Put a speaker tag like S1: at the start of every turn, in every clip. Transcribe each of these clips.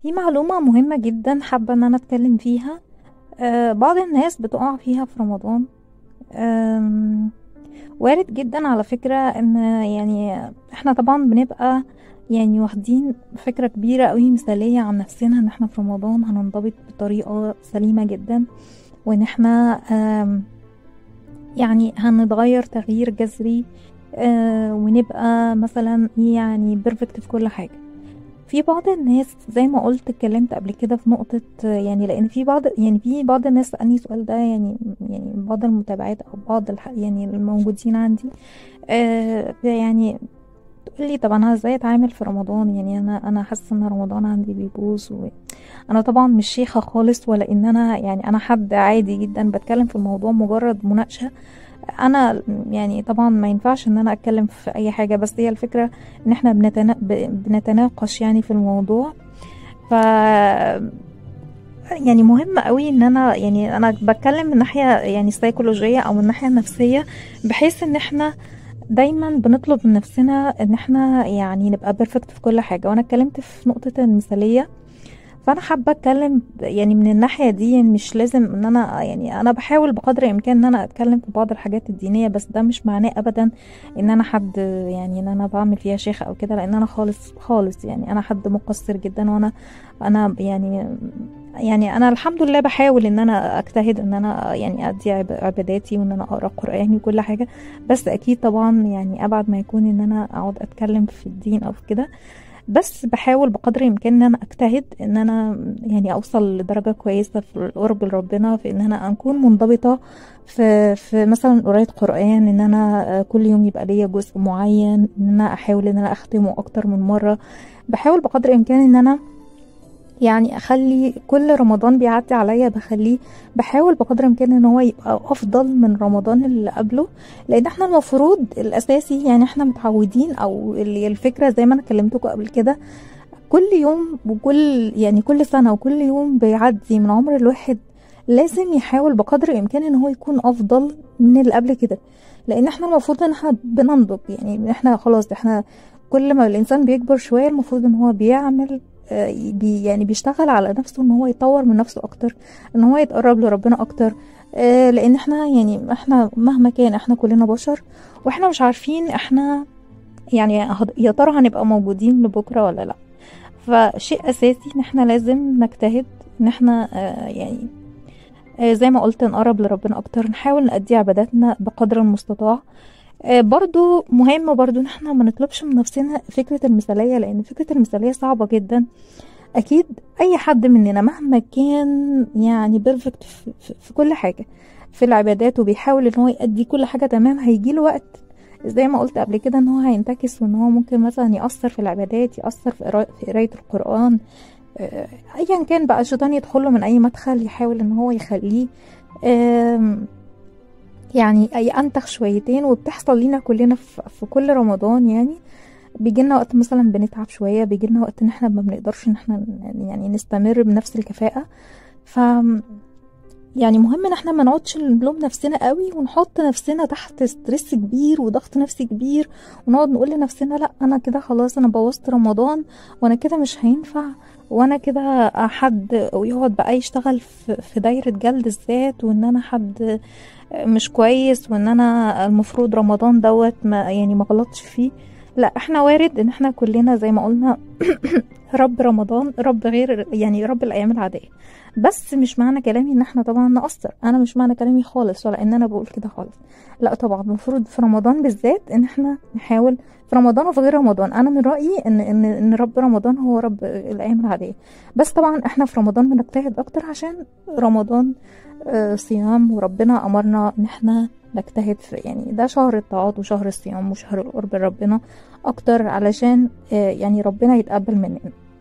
S1: في معلومة مهمة جدا حابة ان انا اتكلم فيها آه بعض الناس بتقع فيها في رمضان آم، وارد جدا على فكرة ان يعني احنا طبعا بنبقى يعني واخدين فكرة كبيرة قوي مثالية عن نفسنا ان احنا في رمضان هننضبط بطريقة سليمة جدا وان احنا آم، يعني هنتغير تغيير جذري آه، ونبقى مثلا يعني بيرفكت في كل حاجة في بعض الناس زي ما قلت اتكلمت قبل كده في نقطة آه، يعني لأن في بعض يعني في بعض الناس سألني السؤال ده يعني يعني بعض المتابعات أو بعض الح... يعني الموجودين عندي آه يعني تقول لي طب أنا ازاي أتعامل في رمضان يعني أنا أنا حاسة إن رمضان عندي بيبوظ و... أنا طبعا مش شيخة خالص ولا إن أنا يعني أنا حد عادي جدا بتكلم في الموضوع مجرد مناقشة انا يعني طبعا ما ينفعش ان انا اتكلم في اي حاجه بس هي الفكره ان احنا بنتنا... ب- بنتناقش يعني في الموضوع ف يعني مهم قوي ان انا يعني انا بتكلم من ناحيه يعني سيكولوجيه او من الناحيه النفسيه بحيث ان احنا دايما بنطلب من نفسنا ان احنا يعني نبقى بيرفكت في كل حاجه وانا اتكلمت في نقطه المثاليه فانا حابه اتكلم يعني من الناحيه دي يعني مش لازم ان انا يعني انا بحاول بقدر الامكان ان انا اتكلم في بعض الحاجات الدينيه بس ده مش معناه ابدا ان انا حد يعني ان انا بعمل فيها شيخ او كده لان انا خالص خالص يعني انا حد مقصر جدا وانا انا يعني يعني انا الحمد لله بحاول ان انا اجتهد ان انا يعني ادي عب- عباداتي وان انا اقرا قراني وكل حاجه بس اكيد طبعا يعني ابعد ما يكون ان انا اقعد اتكلم في الدين او في كده بس بحاول بقدر الامكان ان انا اجتهد ان انا يعني اوصل لدرجه كويسه في القرب لربنا في ان انا اكون منضبطه في في مثلا قرايه قران ان انا آه، كل يوم يبقى ليا جزء معين ان انا احاول ان انا اختمه اكتر من مره بحاول بقدر الامكان ان انا يعني اخلي كل رمضان بيعدي عليا بخليه بحاول بقدر الامكان ان هو يبقى افضل من رمضان اللي قبله لان احنا المفروض الاساسي يعني احنا متعودين او اللي الفكره زي ما انا كلمتكم قبل كده كل يوم وكل يعني كل سنه وكل يوم بيعدي من عمر الواحد لازم يحاول بقدر الامكان ان هو يكون افضل من اللي قبل كده لان احنا المفروض ان احنا بننضج يعني احنا خلاص احنا كل ما الانسان بيكبر شويه المفروض ان هو بيعمل آه، بي يعني بيشتغل على نفسه ان هو يطور من نفسه اكتر ان هو يتقرب لربنا اكتر آه، لان احنا يعني احنا مهما كان احنا كلنا بشر واحنا مش عارفين احنا يعني هد- يا ترى هنبقى موجودين لبكره ولا لا فشيء اساسي ان احنا لازم نجتهد ان احنا آه، يعني آه، زي ما قلت نقرب لربنا اكتر نحاول نأدي عباداتنا بقدر المستطاع آه، برضو مهم برضو ان احنا ما نطلبش من نفسنا فكرة المثالية لان فكرة المثالية صعبة جدا اكيد اي حد مننا مهما كان يعني بيرفكت في, في, في كل حاجة في العبادات وبيحاول ان هو يأدي كل حاجة تمام هيجيله وقت زي ما قلت قبل كده ان هو هينتكس وان هو ممكن مثلا يأثر في العبادات يأثر في قرا- في قراية القرآن آه، ايا كان بقى الشيطان يدخله من اي مدخل يحاول ان هو يخليه آم، يعني ينتخ شويتين وبتحصل لينا كلنا في في كل رمضان يعني بيجي لنا وقت مثلا بنتعب شويه بيجي لنا وقت ان احنا ما بنقدرش ان احنا يعني نستمر بنفس الكفاءه ف يعني مهم ان احنا ما نقعدش نلوم نفسنا قوي ونحط نفسنا تحت ستريس كبير وضغط نفسي كبير ونقعد نقول لنفسنا لا انا كده خلاص انا بوظت رمضان وانا كده مش هينفع وانا كده حد ويقعد بقى يشتغل في في دايره جلد الذات وان انا حد مش كويس وان انا المفروض رمضان دوت ما يعني ما غلطش فيه لا احنا وارد ان احنا كلنا زي ما قلنا رب رمضان رب غير يعني رب الايام العاديه بس مش معنى كلامي ان احنا طبعا نقصر انا مش معنى كلامي خالص ولا ان انا بقول كده خالص لا طبعا المفروض في رمضان بالذات ان احنا نحاول في رمضان وفي غير رمضان انا من رايي ان ان ان رب رمضان هو رب الايام العاديه بس طبعا احنا في رمضان بنجتهد اكتر عشان رمضان آه، صيام وربنا امرنا ان احنا نجتهد في يعني ده شهر الطاعات وشهر الصيام وشهر القرب لربنا اكتر علشان آه، يعني ربنا يتقبل مننا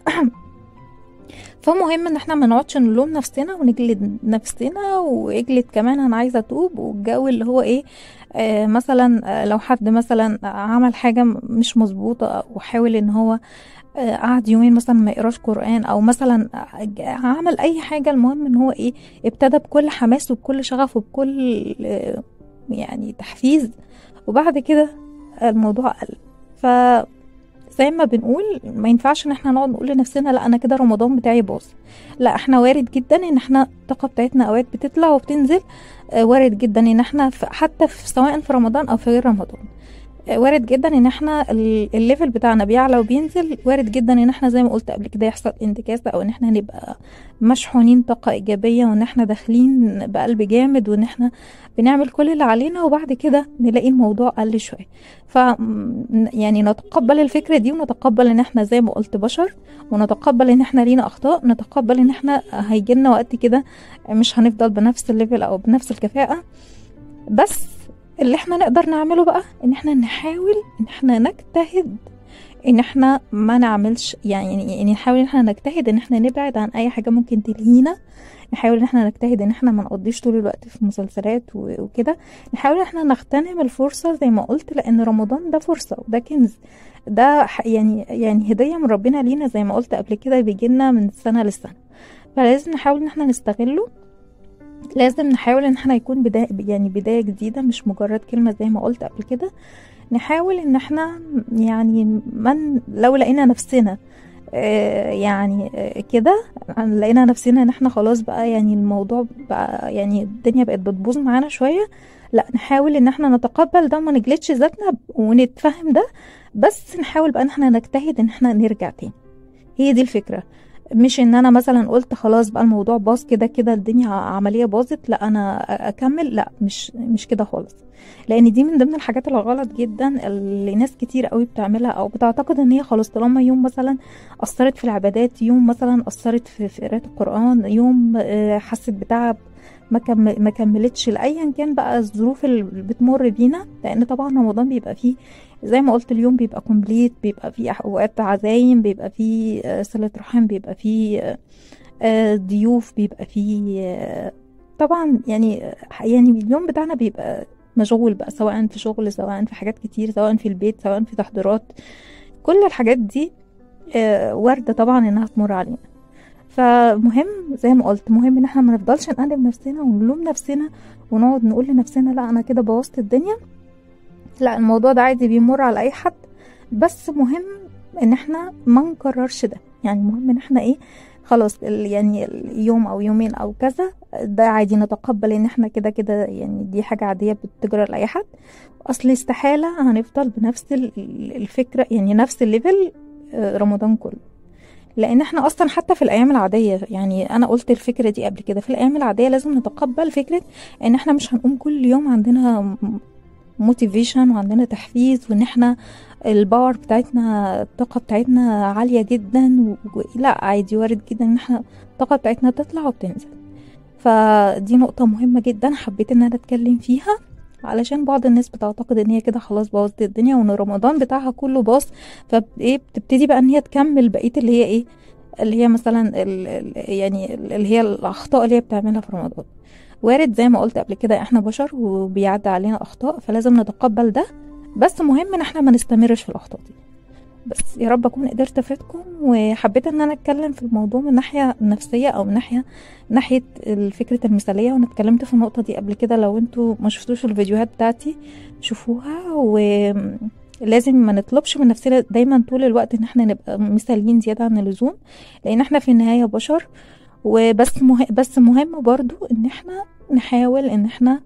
S1: فمهم ان احنا ما نقعدش نلوم نفسنا ونجلد نفسنا واجلد كمان انا عايزه اتوب والجو اللي هو ايه آه مثلا آه لو حد مثلا عمل حاجه مش مظبوطه وحاول ان هو آه قعد يومين مثلا ما يقراش قران او مثلا عمل اي حاجه المهم ان هو ايه ابتدى بكل حماس وبكل شغف وبكل آه يعني تحفيز وبعد كده الموضوع قل ف زي ما بنقول ما ينفعش ان احنا نقعد نقول لنفسنا لا انا كده رمضان بتاعي باظ لا احنا وارد جدا ان احنا الطاقه بتاعتنا اوقات بتطلع وبتنزل آه، وارد جدا ان احنا في حتى في سواء في رمضان او في غير رمضان آه، وارد جدا ان احنا ال- الليفل بتاعنا بيعلى وبينزل وارد جدا ان احنا زي ما قلت قبل كده يحصل انتكاسة او ان احنا نبقى مشحونين طاقة ايجابية وان احنا داخلين بقلب جامد وان احنا بنعمل كل اللي علينا وبعد كده نلاقي الموضوع قل شوية ف م- يعني نتقبل الفكرة دي ونتقبل ان احنا زي ما قلت بشر ونتقبل ان احنا لينا اخطاء نتقبل ان احنا هيجيلنا وقت كده مش هنفضل بنفس الليفل او بنفس الكفاءة بس اللي احنا نقدر نعمله بقى ان احنا نحاول ان احنا نجتهد ان احنا ما نعملش يعني يعني نحاول ان احنا نجتهد ان احنا نبعد عن اي حاجه ممكن تلهينا نحاول ان احنا نجتهد ان احنا ما نقضيش طول الوقت في مسلسلات و- وكده نحاول ان احنا نغتنم الفرصه زي ما قلت لان رمضان ده فرصه وده كنز ده ح- يعني يعني هديه من ربنا لينا زي ما قلت قبل كده بيجيلنا من سنه للسنه فلازم نحاول ان احنا نستغله لازم نحاول ان احنا يكون بداية يعني بداية جديدة مش مجرد كلمة زي ما قلت قبل كده نحاول ان احنا يعني من لو لقينا نفسنا آه، يعني آه، كده لقينا نفسنا ان احنا خلاص بقى يعني الموضوع بقى يعني الدنيا بقت بتبوظ معانا شوية لا نحاول ان احنا نتقبل ده وما نجلدش ذاتنا ونتفهم ده بس نحاول بقى ان احنا نجتهد ان احنا نرجع تاني هي دي الفكرة مش ان انا مثلا قلت خلاص بقى الموضوع باظ كده كده الدنيا عملية باظت لا انا اكمل لا مش مش كده خالص لان دي من ضمن الحاجات الغلط جدا اللي ناس كتير قوي بتعملها او بتعتقد ان هي خلاص طالما يوم مثلا اثرت في العبادات يوم مثلا اثرت في في قراءة القرآن يوم آه، حست بتعب ما كم- ما كملتش لايا كان بقى الظروف اللي بتمر بينا لان طبعا رمضان بيبقى فيه زي ما قلت اليوم بيبقى كومبليت بيبقى فيه اوقات عزايم بيبقى فيه آه، صلة رحم بيبقى فيه آه، آه، ضيوف بيبقى فيه آه، طبعا يعني يعني اليوم بتاعنا بيبقى مشغول بقى سواء في شغل سواء في حاجات كتير سواء في البيت سواء في تحضيرات كل الحاجات دي آه، واردة طبعا انها تمر علينا فمهم زي ما قلت مهم ان احنا ما نفضلش نقلب نفسنا ونلوم نفسنا ونقعد نقول لنفسنا لا انا كده بوظت الدنيا لا الموضوع ده عادي بيمر على اي حد بس مهم ان احنا ما نكررش ده يعني مهم ان احنا ايه خلاص ال- يعني اليوم او يومين او كذا ده عادي نتقبل ان احنا كده كده يعني دي حاجة عادية بتجرى لأي حد اصل استحالة هنفضل بنفس ال- ال- الفكرة يعني نفس الليفل آه، رمضان كله لان احنا اصلا حتى في الايام العاديه يعني انا قلت الفكره دي قبل كده في الايام العاديه لازم نتقبل فكره ان احنا مش هنقوم كل يوم عندنا موتيفيشن وعندنا تحفيز وان احنا الباور بتاعتنا الطاقه بتاعتنا عاليه جدا و... و- لا عادي وارد جدا ان احنا الطاقه بتاعتنا تطلع وبتنزل فدي نقطه مهمه جدا حبيت ان انا اتكلم فيها علشان بعض الناس بتعتقد ان هي كده خلاص بوظت الدنيا وان رمضان بتاعها كله باظ فايه بتبتدي بقى ان هي تكمل بقيه اللي هي ايه اللي هي مثلا ال ال يعني اللي هي الاخطاء اللي هي بتعملها في رمضان وارد زي ما قلت قبل كده احنا بشر وبيعدي علينا اخطاء فلازم نتقبل ده بس مهم ان احنا ما نستمرش في الاخطاء دي بس يا رب اكون قدرت افيدكم وحبيت ان انا اتكلم في الموضوع من ناحيه نفسيه او من ناحيه ناحيه فكره المثاليه وانا اتكلمت في النقطه دي قبل كده لو انتوا ما شفتوش الفيديوهات بتاعتي شوفوها ولازم ما نطلبش من نفسنا دايما طول الوقت ان احنا نبقى مثاليين زياده عن اللزوم لان احنا في النهايه بشر وبس مهم بس مهم برضو ان احنا نحاول ان احنا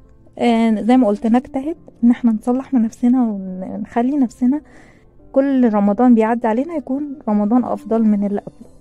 S1: آه، زي ما قلت نجتهد ان احنا نصلح من نفسنا ونخلي نفسنا كل رمضان بيعدي علينا يكون رمضان افضل من اللي قبله